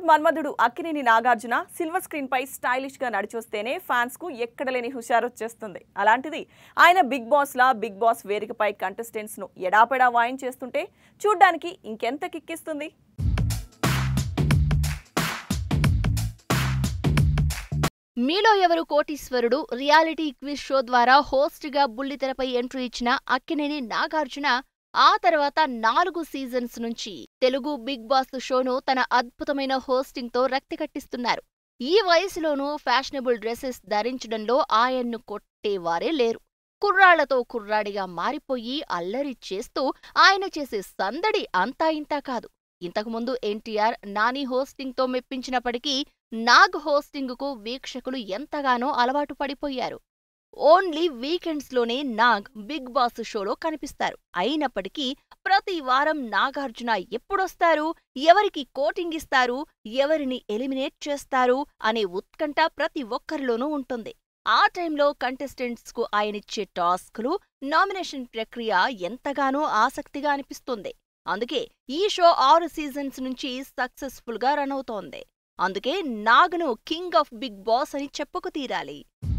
మన్మధుడు Akkineni Nagarjuna silver screen పై stylish గా నడిచొస్తేనే ఫ్యాన్స్ కు ఎక్కడలేని హుషారు వచ్చేస్తుంది అలాంటిది ఆయన బిగ్ బాస్ లా బిగ్ బాస్ వేదికపై కంటెస్టెంట్స్ ను ఎడాపెడా వాయించేస్తుంటే చూడ్డానికి ఇంకెంత కిక్కిస్తుంది Meelo Evaru Koteeswarudu reality quiz show ద్వారా హోస్ట్ గా బుల్లితెరపై ఎంట్రీ ఇచ్చిన అక్కినేని నాగార్జున ఆ తర్వాత నాలుగు సీజన్స్ నుంచి తెలుగు బిగ్ బాస్ షోను తన అద్భుతమైన హోస్టింగ్ తో రక్తి కట్టిస్తున్నారు ఈ వయసులోనూ ఫ్యాషనబుల్ డ్రెస్సెస్ ధరించడంలో ఆయన్ను కొట్టేవారే లేరు కుర్రాళ్లతో కుర్రాడిగా మారిపోయి అల్లరి చేస్తూ ఆయన చేసే సందడి అంతా ఇంతా కాదు ఇంతకుముందు ఎన్టీఆర్ నాని హోస్టింగ్తో మెప్పించినప్పటికీ నాగ్ హోస్టింగుకు వీక్షకులు ఎంతగానో అలవాటు పడిపోయారు ఓన్లీ వీకెండ్స్లోనే నాగ్ బిగ్ బాస్ షోలో కనిపిస్తారు అయినప్పటికీ ప్రతి వారం నాగార్జున ఎప్పుడొస్తారు ఎవరికి కోటింగ్ ఇస్తారు ఎవరిని ఎలిమినేట్ చేస్తారు అనే ఉత్కంఠ ప్రతి ఒక్కరిలోనూ ఉంటుంది ఆ టైంలో కంటెస్టెంట్స్ కు ఆయనిచ్చే టాస్క్లు నామినేషన్ ప్రక్రియ ఎంతగానో ఆసక్తిగా అనిపిస్తుంది అందుకే ఈ షో ఆరు సీజన్స్ నుంచి సక్సెస్ఫుల్ గా రన్ అవుతోంది అందుకే నాగ్ను కింగ్ ఆఫ్ బిగ్ బాస్ అని చెప్పుకు తీరాలి